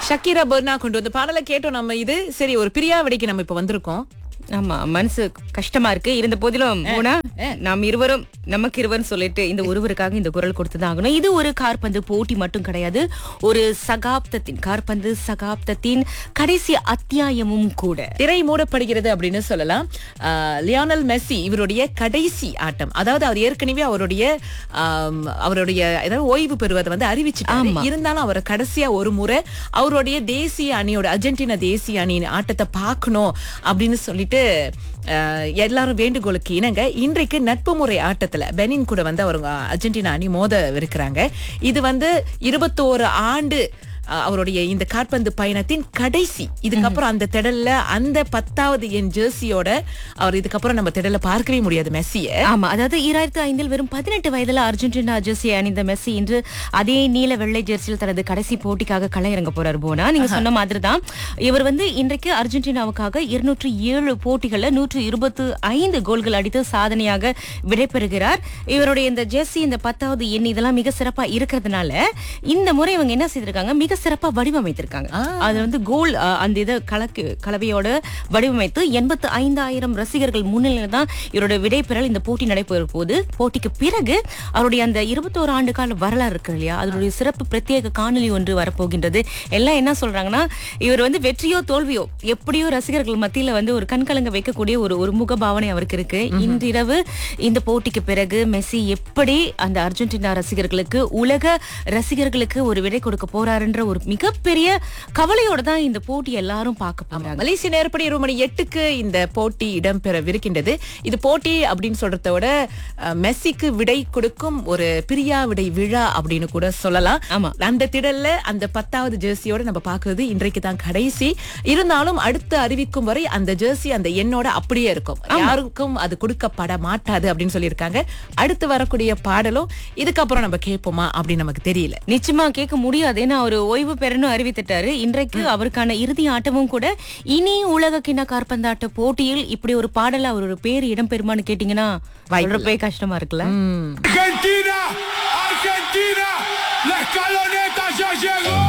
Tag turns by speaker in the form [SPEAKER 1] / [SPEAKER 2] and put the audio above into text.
[SPEAKER 1] Shakira பர்னா கொண்டு வந்து பாடலை கேட்டோம் நம்ம இது சரி ஒரு பிரியா விடைக்கு நம்ம இப்ப வந்திருக்கோம்
[SPEAKER 2] ஆமா மனசு கஷ்டமா இருக்கு இருந்த போதிலும் போனா நாம் இருவரும் நமக்கு இருவரும் சொல்லிட்டு இந்த ஒருவருக்காக இந்த குரல் கொடுத்துதான் ஆகணும் இது ஒரு கார்பந்து போட்டி மட்டும் கிடையாது ஒரு சகாப்தத்தின் கார்பந்து சகாப்தத்தின் கடைசி அத்தியாயமும் கூட
[SPEAKER 1] திரை மூடப்படுகிறது அப்படின்னு சொல்லலாம் ஆஹ், லியோனல் மெஸ்ஸி இவருடைய கடைசி ஆட்டம் அதாவது அவர் ஏற்கனவே அவருடைய ஆம், அவருடைய ஏதாவது ஓய்வு பெறுவதை வந்து அறிவிச்சுட்டாரு இருந்தாலும் அவர் கடைசியா ஒரு முறை அவருடைய தேசிய அணியோட அர்ஜென்டினா தேசிய அணியின் ஆட்டத்தை பார்க்கணும் அப்படின்னு சொல்லிட்டு ஆஹ், எல்லாரும் வேண்டுகோளுக்கு இணங்க இன்றைக்கு நட்பு முறை ஆட்டத்துல பெனின் கூட வந்து அவங்க அர்ஜென்டினா அணி மோத இருக்கிறாங்க இது வந்து இருபத்தோரு ஆண்டு அஹ் அவருடைய இந்த காற்பந்து பயணத்தின் கடைசி இதுக்கப்புறம் அந்த திடல்ல அந்த பத்தாவது என் ஜெர்சியோட அவர் இதுக்கப்புறம் நம்ம திடல்ல பார்க்கவே முடியாது மெஸ்ஸிய
[SPEAKER 2] ஆமா அதாவது ஈராயிரத்தி ஐந்தில் வெறும் பதினெட்டு வயதுல அர்ஜென்டினா ஜெர்சி அணிந்த மெஸ்ஸி இன்று அதே நீல வெள்ளை ஜெர்சியில் தனது கடைசி போட்டிக்காக கள இறங்க போறாரு போனா நீங்க சொன்ன மாதிரி தான் இவர் வந்து இன்றைக்கு அர்ஜென்டினாவுக்காக இருநூற்று ஏழு போட்டிகள்ல நூற்று இருபத்து ஐந்து கோல்கள் அடித்து சாதனையாக விடைபெறுகிறார் இவருடைய இந்த ஜெர்சி இந்த பத்தாவது எண் இதெல்லாம் மிக சிறப்பா இருக்கிறதுனால இந்த முறை இவங்க என்ன செய்திருக்காங்க மிக சிறப்பா வடிவமைத்திருக்காங்க அது வந்து கோல் அஹ், அந்த இதை கலக்கு கலவையோட வடிவமைத்து எண்பத்து ஐந்தாயிரம் ரசிகர்கள் முன்னிலையில தான் இவரோட விடைபெறல் இந்த போட்டி நடைபெற போது போட்டிக்கு பிறகு அவருடைய அந்த இருபத்தோரு ஆண்டு கால வரலாறு இருக்கு இல்லையா அதனுடைய சிறப்பு பிரத்யேக காணொலி ஒன்று வரப்போகின்றது எல்லாம் என்ன சொல்றாங்கன்னா இவர் வந்து வெற்றியோ தோல்வியோ எப்படியோ ரசிகர்கள் மத்தியில வந்து ஒரு கண்கலங்க வைக்கக்கூடிய ஒரு ஒரு முக பாவனை அவருக்கு இருக்கு இன்றிரவு இந்த போட்டிக்கு பிறகு மெஸ்ஸி எப்படி அந்த அர்ஜென்டினா ரசிகர்களுக்கு உலக ரசிகர்களுக்கு ஒரு விடை கொடுக்க போறாருன்ற ஒரு மிகப்பெரிய கவலையோட தான் இந்த போட்டி எல்லாரும் பார்க்க போறாங்க
[SPEAKER 1] மலேசிய நேரப்படி இருபது மணி எட்டுக்கு இந்த போட்டி இடம்பெறவிருக்கின்றது இது போட்டி அப்படின்னு சொல்றதை விட அஹ், மெஸ்ஸிக்கு விடை கொடுக்கும் ஒரு பிரியா விடை விழா அப்படின்னு கூட சொல்லலாம்
[SPEAKER 2] ஆமா.
[SPEAKER 1] அந்த திடல்ல அந்த பத்தாவது ஜெர்சியோட நம்ம பாக்குறது இன்றைக்கு தான் கடைசி இருந்தாலும் அடுத்து அறிவிக்கும் வரை அந்த ஜெர்சி அந்த எண்ணோட அப்படியே இருக்கும் யாருக்கும் அது கொடுக்கப்பட மாட்டாது அப்படின்னு சொல்லியிருக்காங்க அடுத்து வரக்கூடிய பாடலும் இதுக்கப்புறம் நம்ம கேட்போமா அப்படின்னு நமக்கு தெரியல
[SPEAKER 2] நிச்சயமா கேட்க முடியாது ஏன்னா அவர் ஓய்வு பெறணும் அறிவித்துட்டாரு இன்றைக்கு அவருக்கான இறுதி ஆட்டமும் கூட இனி உலக கிண்ண காற்பந்தாட்ட போட்டியில் இப்படி ஒரு பாடல அவர் ஒரு பேர் இடம்பெறுமான்னு கேட்டீங்கன்னா சொல்றப்பே கஷ்டமா இருக்குல்ல
[SPEAKER 1] ம்
[SPEAKER 3] Argentina, Argentina, la escaloneta ya llegó.